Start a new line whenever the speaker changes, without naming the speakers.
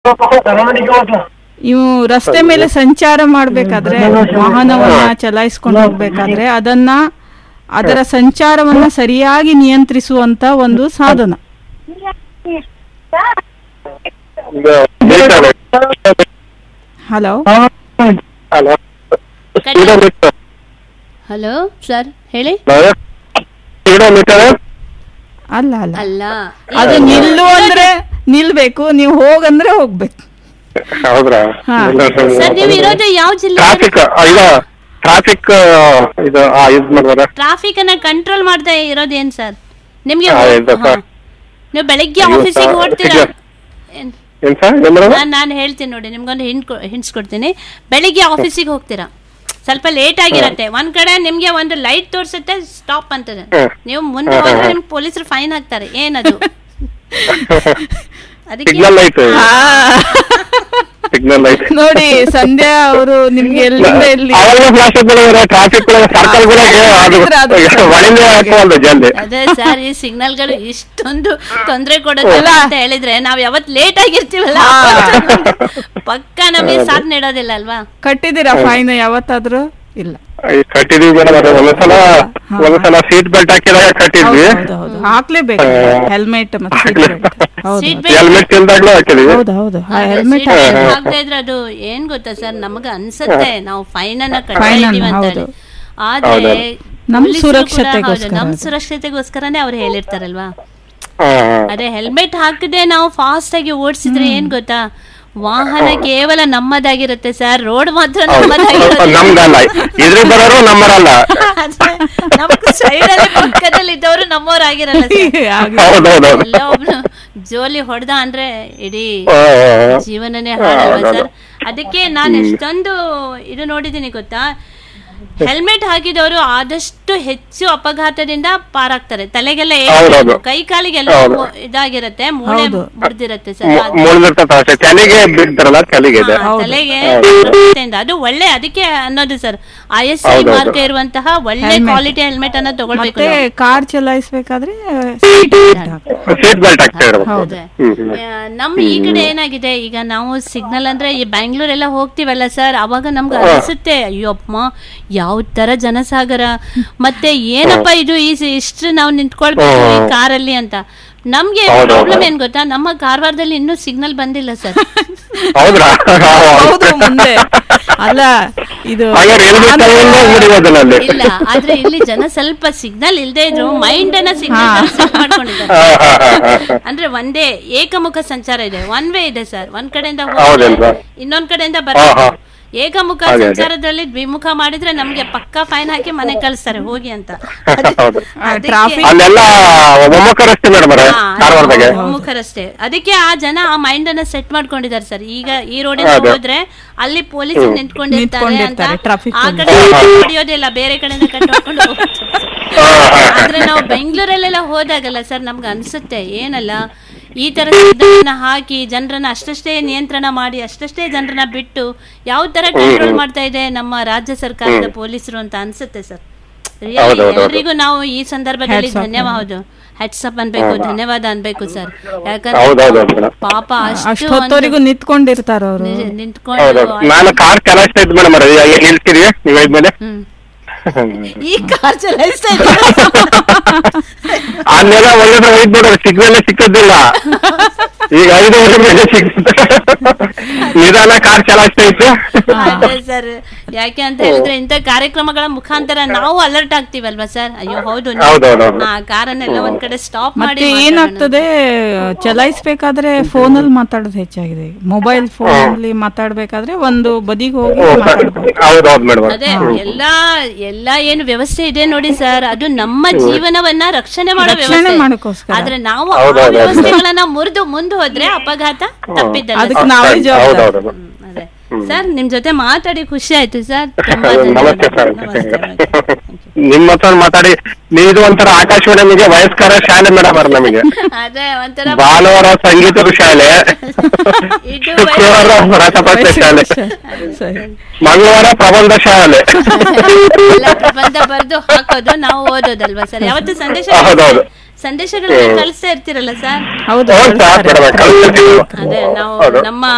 ಇವು ರಸ್ತೆ ಮೇಲೆ ಸಂಚಾರ ಮಾಡ್ಬೇಕಾದ್ರೆ ವಾಹನವನ್ನ ಚಲಾಯಿಸ್ಕೊಂಡು ಹೋಗ್ಬೇಕಾದ್ರೆ ಅದನ್ನ ಅದರ ಸಂಚಾರವನ್ನ ಸರಿಯಾಗಿ ನಿಯಂತ್ರಿಸುವಂತ ಒಂದು ಸಾಧನ
ಇದು ಮೀಟರ್
ಹಲೋ
ಹಲೋ
ಕಟ್ಟಿ-
ಸ್ಪೀಡೋಮೀಟರ್
ಹಲೋ ಸರ್ ಹೇಳಿ
ಸ್ಪೀಡೋಮೀಟರ್
ಅಲ್ಲ ಅಲ್ಲ
ಅಲ್ಲ
ಅದು ನಿಲ್ಲು ಅಂದ್ರೆ ನಿಲ್ಬೇಕು ನೀವು ಹೋಗಂದ್ರೆ ಹೋಗ್ಬೇಕು
ಹೌದ್ರಾ
ಹಾ.
ಸರ್ ನೀವು ಇರೋದು ಯಾವ ಜಿಲ್ಲೆ
ಟ್ರಾಫಿಕ್ ಇದು ಟ್ರಾಫಿಕ್ ಇದು ಆ, ಇದ್ ಮಾಡ್ಬೋದಾ
ಟ್ರಾಫಿಕ್ ಅನ್ನ ಕಂಟ್ರೋಲ್ ಮಾಡ್ತಾ ಇರೋದು ಏನ್ ಸರ್ ನಿಮ್ಗೆ
ಹಾ,
ಹೋ-
ಇದು
ಹಾ.
ಸರ್.
ನೀವು ಬೆಳಿಗ್ಗೆ
ಅಯ್ಯೋ
ಆಫೀಸಿಗೆ
ಸರ್,
ಹೊಡ್ತೀರಾ
ಈಗ-
ಏನ್-
ಏನ್ ಸರ್ ಏನ್ ಮಾಡೋದು
ನಾನ್ ನಾನು ಹೇಳ್ತೀನಿ ನೋಡಿ ನಿಮ್ಗೊಂದು ಹಿಂಟ್ ಹಿಂಟ್ಸ್ ಕೊಡ್ತೀನಿ ಬೆಳಿಗ್ಗೆ ಆಫೀಸಿಗೆ ಹೋಗ್ತೀರಾ ಸ್ವಲ್ಪ ಲೇಟ್ ಆಗಿರತ್ತೆ ಒಂದ್ ಕಡೆ ನಿಮ್ಗೆ ಒಂದು ಲೈಟ್ ತೋರ್ಸುತ್ತೆ ಸ್ಟಾಪ್ ಅಂತದೆ
ಹ್ಮ್.
ನೀವು ಮುಂದೆ
ಹ್ಮ್,
ಹೋದ್ರೆ
ಹ್ಮ್.
ನಿಮ್ಗೆ ಪೊಲೀಸರು ಫೈನ್ ಹಾಕ್ತಾರೆ ಏನದು ಅದಕ್ಕೆ
ಸಿಗ್ನಲ್ ಲೈಟ್
ಆ,
ಸಿಗ್ನಲ್ ಲೈಟ್
ನೋಡಿ ಸಂಧ್ಯಾ ಅವರು ನಿಮ್ಗೆ ಎಲ್ಲಿಂದ ಎಲ್ಲಿ
ಅವಾಗ ಫ್ಲಾಶ್ ಟ್ರಾಫಿಕ್ ಸರ್ಕಲ್
ಮಾಡಿದ್ರೆ ಅದು
ಒಳಗೆ ಹಾಕುವಲ್ದು ಜಲ್ದಿ
ಅದೇ ಸರ್ ಈ ಸಿಗ್ನಲ್ ಗಳು ಇಷ್ಟೊಂದು ತೊಂದರೆ ಕೊಡುತ್ತೆ
ಅಲ್ಲ.
ಅಂತ ಹೇಳಿದ್ರೆ ನಾವ್ ಯಾವತ್ ಲೇಟ್ ಆಗಿರ್ತೀವಲ್ಲ ಪಕ್ಕ ನಮಗೆ ಸಾಥ್ ನೀಡೋದಿಲ್ಲ ಅಲ್ವಾ
ಕಟ್ಟಿದ್ದೀರಾ ಫೈನ್ ಯಾವತ್ತಾದ್ರೂ ಇಲ್ಲ
ಈ ಕಟ್ಟಿದೀವಿ ಮೇಡಮ್ ಅದು ಒಂದ್ಸಲ
ಹಾ.
ಒಂದ್ಸಲ ಸೀಟ್ ಬೆಲ್ಟ್ ಹಾಕಿದಾಗ ಕಟ್ಟಿದ್ವಿ
ಹೌದು ಹೌದು ಹಾಕ್ಲೇಬೇಕು ಹೆಲ್ಮೆಟ್ ಮತ್ತೆ ಸೀಟ್ ಬೆಲ್ಟ್ ಹೌದು
ಸೀಟ್ ಬೆಲ್ಟ್
ಹೆಲ್ಮೆಟ್ ಇಲ್ದಾಗ್ಲೂ ಹಾಕಿದೀವಿ
ಹೌದು ಹೌದು ಹೆಲ್ಮೆಟ್
ಹಾಕ್ತಾ ಇದ್ರೆ ಅದು ಏನ್ ಗೊತ್ತಾ ಸರ್ ನಮಗ ಅನ್ಸತ್ತೆ ನಾವು ಫೈನ್ ಅನ್ನ ಕಟ್ತಾ
Fine ಅನ್ನ,
ಇದೀವಿ ಅಂತ ಹೇಳಿ.
ಹೌದು.
ಆದ್ರೆ
ಹೌದು.
ನಮ್
ಪೊಲೀಸ್ರು ಕೂಡ
ಸುರಕ್ಷತೆಗೋಸ್ಕರ
ಹೌದು, ನಮ್
ಅದು.
ಸುರಕ್ಷತೆಗೋಸ್ಕರನೇ ಅವ್ರು ಹೇಳಿರ್ತಾರಲ್ವಾ
ಹಾ ಹಾ
ಅದೇ ಹೆಲ್ಮೆಟ್ ಹಾಕದೆ ನಾವು ಫಾಸ್ಟ್ ಆಗಿ ಓಡಿಸಿದ್ರೆ ಏನ್ ಗೊತ್ತಾ ವಾಹನ ಕೇವಲ ನಮ್ಮದಾಗಿರುತ್ತೆ ಸರ್ ರೋಡ್ ಮಾತ್ರ
ಹೌದು.
ನಮ್ಮದಾಗಿರುತ್ತೆ
ನಮ್ದಲ್ಲ ಇದ್ರಿಗೆ ಬರೋರು ನಮ್ಮರಲ್ಲ
ನಮ್ ಸೈಡ್ ಅಲ್ಲಿ ಪಕ್ಕದಲ್ಲಿ ಇದ್ದವರು ನಮ್ಮವರಾಗಿರಲ್ಲ sir.
ಹೌದೌದು
ಎಲ್ಲ ಒಬ್ನು ಜೋಲಿ ಹೊಡೆದ ಅಂದ್ರೆ ಇಡೀ
ಹಾ, ಹಾ, ಹಾ.
ಜೀವನನೇ
ಹಾ,
ಹಾಳಲ್ವಾ
ಹೌದು.
ಸರ್ ಅದಕ್ಕೆ ನಾನು ಎಷ್ಟೊಂದು ಇದು ನೋಡಿದ್ದೀನಿ ಗೊತ್ತಾ ಹೆಲ್ಮೆಟ್ ಹಾಕಿದವರು ಆದಷ್ಟು ಹೆಚ್ಚು ಅಪಘಾತದಿಂದ ಪಾರಾಗ್ತಾರೆ ತಲೆಗೆಲ್ಲ
ಹೌದೌದು.
ಕೈ ಕಾಲಿಗೆಲ್ಲ
ಹೌದು.
ಮು- ಇದಾಗಿರುತ್ತೆ ಮೂಳೆ
ಹೌದು.
ಮುರಿದಿರುತ್ತೆ ಸರ್
ಮು- ಮುಳ್ದಿರ್ತದೆ ಅಷ್ಟೇ ಚಳಿಗೆ ಬಿಡ್ತಾರಲ್ಲ ಚಳಿಗೆ ಇದೆ
ಹೌದು.
ತಲೆಗೆ
ಹೌದು.
ಸುರಕ್ಷತೆಯಿಂದ. ಅದು ಒಳ್ಳೆ ಅದಕ್ಕೆ ಅನ್ನೋದು ಸರ್ ಐ ಎಸ್ ಐ
ಹೌದೌದು.
ಮಾರ್ಕ್ ಇರುವಂತಹ ಒಳ್ಳೆ
Helmet.
ಕ್ವಾಲಿಟಿ ಹೆಲ್ಮೆಟ್ ಅನ್ನ ತಗೊಳ್ಬೇಕು
ಮತ್ತೆ
ನಾವು.
ಕಾರ್ ಚಲಾಯಿಸ್ಬೇಕಾದ್ರೆ ಸೀಟ್ ಬೆಲ್ಟ್ ಹಾಕ್ಬೇಕು
ಸೀಟ್ ಬೆಲ್ಟ್ ಹಾಕ್ತಾ ಇರ್ಬೇಕು
ಹೌದು.
ಅದೇ.
ಹ್ಮ್ ಹ್ಮ್
ಆ, ನಮ್ ಈ ಕಡೆ ಏನಾಗಿದೆ ಈಗ ನಾವು ಸಿಗ್ನಲ್ ಅಂದ್ರೆ ಈ ಬ್ಯಾಂಗ್ಳೂರೆಲ್ಲ ಹೋಗ್ತೀವಲ್ಲ ಸರ್ ಅವಾಗ ನಮ್ಗೆ ಅನಿಸುತ್ತೆ ಅಯ್ಯಪ್ಪ ಯಾವ ತರ ಜನಸಾಗರ ಮತ್ತೆ ಏನಪ್ಪ ಇದು ಈ ಇಷ್ಟು ನಾವು ನಿಂತ್ಕೊಳ್ಬೇಕು ಈ ಕಾರಲ್ಲಿ ಅಂತ ನಮ್ಗೆ
ಹೌದು,
ಪ್ರಾಬ್ಲಮ್
ಹೌದು.
ಏನ್ ಗೊತ್ತಾ ನಮ್ಮ ಕಾರವಾರದಲ್ಲಿ ಇನ್ನೂ ಸಿಗ್ನಲ್ ಬಂದಿಲ್ಲ ಸರ್
ಹೌದ್ರಾ
ಹೌದು ಮುಂದೆ ಅಲ್ಲ ಇದು
ಹಾಗಾದ್ರೆ ಹೆಲ್ಮೆಟ್ ತಗೊಂಡು ಮುಡಿಬೋದಲ್ಲ ಅಲ್ಲಿ
ಇಲ್ಲ ಆದ್ರೆ ಇಲ್ಲಿ ಜನ ಸ್ವಲ್ಪ ಸಿಗ್ನಲ್ ಇಲ್ದೇ ಇದ್ರು ಮೈಂಡ್ ಅನ್ನ ಸಿಗ್ನಲ್ ಸೆಟ್ ಮಾಡ್ಕೊಂಡಿದ್ದಾರೆ
ಹಾ, ಹಾ, ಹಾ, ಹಾ, ಹಾ.
ಅಂದ್ರೆ ಒಂದೇ ಏಕಮುಖ ಸಂಚಾರ ಇದೆ ಒನ್ ವೇ ಇದೆ ಸರ್ ಒಂದ್ ಕಡೆಯಿಂದ
ಹೌದೇನ್ವಾ?
ಹೋದ್ರೆ ಇನ್ನೊಂದ್ ಕಡೆಯಿಂದ
ಹಾ,
ಬರ್ಬೇಕು
ಹಾ.
ಏಕಮುಖ
ಅದೇ, ಅದೇ.
ಸಂಚಾರದಲ್ಲಿ ದ್ವಿಮುಖ ಮಾಡಿದ್ರೆ ನಮ್ಗೆ ಪಕ್ಕಾ ಫೈನ್ ಹಾಕಿ ಮನೆ ಕಳಿಸ್ತಾರೆ ಹೋಗಿ ಅಂತ
ಹೌದು
ಅದಕ್ಕೆ-
ಟ್ರಾಫಿಕ್
ಅಲ್ಲೆಲ್ಲ ಒಮ್ಮೊಕ್ಕ ರಸ್ತೆ ಮೇಡಮ್
ಹಾ,
ಧಾರವಾಡದಾಗೆ
ಹೌದು, ಒಮ್ಮುಖರಷ್ಟೇ ಅದಕ್ಕೆ ಆ ಜನ ಆ ಮೈಂಡ್ ಅನ್ನ ಸೆಟ್ ಮಾಡ್ಕೊಂಡಿದ್ದಾರೆ ಸರ್ ಈಗ ಈ ರೋಡಿಂದ
ಅದೇ.
ಹೋದ್ರೆ ಅಲ್ಲಿ ಪೊಲೀಸ್ ನಿಂತ್ಕೊಂಡಿರ್ತಾರೆ ಅಂತ
ನಿಂತ್ಕೊಂಡಿರ್ತಾರೆ, traffic
ಆ
police.
ಕಡೆ ಹೊಡಿಯೋದಿಲ್ಲ ಬೇರೆ ಕಡೆಯಿಂದ ಕಟ್ಕೊಂಡು ಆದ್ರೆ ನಾವು ಬೆಂಗಳೂರಲ್ಲೆಲ್ಲ ಹೋದಾಗಲ್ಲ ಸರ್ ನಮ್ಗೆ ಅನ್ಸುತ್ತೆ ಏನಲ್ಲ ಈ ತರ ಸಿಗ್ನಲ್ನ ಹಾಕಿ ಜನರನ್ನ ಅಷ್ಟಷ್ಟೇ ನಿಯಂತ್ರಣ ಮಾಡಿ ಅಷ್ಟಷ್ಟೇ ಜನರನ್ನ ಬಿಟ್ಟು ಯಾವ ತರ ಕಂಟ್ರೋಲ್ ಮಾಡ್ತಾ ಇದೆ ನಮ್ಮ ರಾಜ್ಯ ಸರ್ಕಾರದ ಪೊಲೀಸರು ಅಂತ ಅನ್ಸುತ್ತೆ ಸರ್
ಹೌದು, ಹೌದು, ಹೌದು.
ಎಲ್ರಿಗೂ ನಾವು ಈ ಸಂದರ್ಭದಲ್ಲಿ
Hats off.
ಧನ್ಯವಾದ ಹೆಡ್ಸಪ್ ಅನ್ಬೇಕು ಧನ್ಯವಾದ ಅನ್ಬೇಕು ಸರ್
ಹೌದೌದು
ಯಾಕಂದ್ರೆ
ಮೇಡಮ್
ಪಾಪ ಅಷ್ಟು
ಅಷ್ಟೊತ್ತವರೆಗೂ ನಿಂತ್ಕೊಂಡಿರ್ತಾರ ಅವರು
ಒಂದು ನಿಜ- ನಿಂತ್ಕೊಂಡು
ಹೌದೌದು ನಾನು ಕಾರ್ ಚಲಾಯಿಸ್ತಾ ಇದ್ದೆ ಮೇಡಮ್ ಈಗ ನಿಲ್ತೀರಿ ನೀವು ಹೇಳಿದ್ಮೇಲೆ
ಹ್ಮ್ ಈ ಕಾರ್ ಚಲಾಯಿಸ್ತಾ
ಅಲ್ಲೆಲ್ಲ ಒಳ್ಳೆ ವೈಟ್ ನೋಡ್ರಿ ಸಿಗ್ನಲ್ ಸಿಕ್ಕದಿಲ್ಲ ಈಗ ಐದು ವರ್ಷ ಮೇಲೆ ಸಿಗ್ತದೆ ನಿಧಾನ ಕಾರ್ ಚಲಾಯಿಸ್ತಾ ಇತ್ತು
ಅದೇ ಸರ್ ಯಾಕೆ ಅಂತ ಹೇಳಿದ್ರೆ ಇಂಥ ಕಾರ್ಯಕ್ರಮಗಳ ಮುಖಾಂತರ ನಾವು ಅಲರ್ಟ್ ಆಗ್ತೀವಲ್ವಾ ಸರ್ ಅಯ್ಯೋ ಹೌದು
ಹೌದೌದು.
ಆ ಕಾರನ್ನೆಲ್ಲ ಒಂದ್ ಕಡೆ ಸ್ಟಾಪ್ ಮಾಡಿ
ಮತ್ತೆ
ಮಾತಾಡೋಣ.
ಏನಾಗ್ತದೆ ಚಲಾಯಿಸ್ಬೇಕಾದ್ರೆ ಫೋನಲ್ಲಿ ಮಾತಾಡೋದು ಹೆಚ್ಚಾಗಿದೆ ಮೊಬೈಲ್ ಫೋನ್ ಅಲ್ಲಿ ಮಾತಾಡ್ಬೇಕಾದ್ರೆ ಒಂದು ಬದಿಗೆ ಹೋಗಿ ಮಾತಾಡ್ಬೋದು
ಹೌದೌದು ಮೇಡಮ್
ಅದೇ ಎಲ್ಲಾ ಎಲ್ಲಾ ಏನು ವ್ಯವಸ್ಥೆ ಇದೆ ನೋಡಿ ಸರ್ ಅದು ನಮ್ಮ ಜೀವನವನ್ನ ರಕ್ಷಣೆ ಮಾಡೋ
ರಕ್ಷಣೆ
ವ್ಯವಸ್ಥೆ
ಮಾಡೋಕ್ಕೋಸ್ಕರ.
ಆದ್ರೆ ನಾವು ಆ
ಹೌದೌದು, ಹೌದು.
ವ್ಯವಸ್ಥೆಗಳನ್ನ ಮುರಿದು ಮುಂದೆ ಹೋದ್ರೆ ಅಪಘಾತ ತಪ್ಪಿದ್ದಲ್ಲ
ಅದಕ್ಕೆ
ಸರ್.
ನಾವೇ ಜವಾಬ್ದಾರ
ಹೌದೌದು
ಹ್ಮ್, ಅದೇ ಸರ್ ನಿಮ್ ಜೊತೆ ಮಾತಾಡಿ ಖುಷಿ ಆಯ್ತು ಸರ್ ತುಂಬಾ
ನಮಸ್ತೆ
ಧನ್ಯವಾದ.
ಸರ್
ನಮಸ್ತೆ ನಮಸ್ತೆ.
ನಿಮ್ಮ ಹತ್ರ ಮಾತಾಡಿ ನೀವು ಒಂಥರ ಆಕಾಶವಾಣಿ ನಮಗೆ ವಯಸ್ಕರ ಶಾಲೆ ಮೇಡಮ್ ಅವ್ರ ನಮಗೆ
ಅದೇ ಒಂಥರ
ಭಾನುವಾರ ಸಂಗೀತದ ಶಾಲೆ
ಇದು
ಶುಕ್ರವಾರ ರಸಪತ್ರ ಶಾಲೆ
ಸರಿ
ಮಂಗಳವಾರ ಪ್ರಬಂಧ ಶಾಲೆ
ಎಲ್ಲ ಪ್ರಬಂಧ ಬರೆದು ಹಾಕೋದು ನಾವು ಓದೋದಲ್ವಾ ಸರ್ ಯಾವತ್ತು ಸಂದೇಶ
ಹೌದೌದು.
ಸಂದೇಶಗಳನ್ನ ಕಳಿಸ್ತಾ ಇರ್ತೀರಲ್ಲ ಸರ್
ಹೌದು
ಹೌದು ಸರ್
ಕಳಿಸ್ತಾರೆ.
ಮೇಡಮ್ ಕಳಿಸ್ತೀವಿ
ಅದೇ ನಾವು
ಹೌದು.
ನಮ್ಮ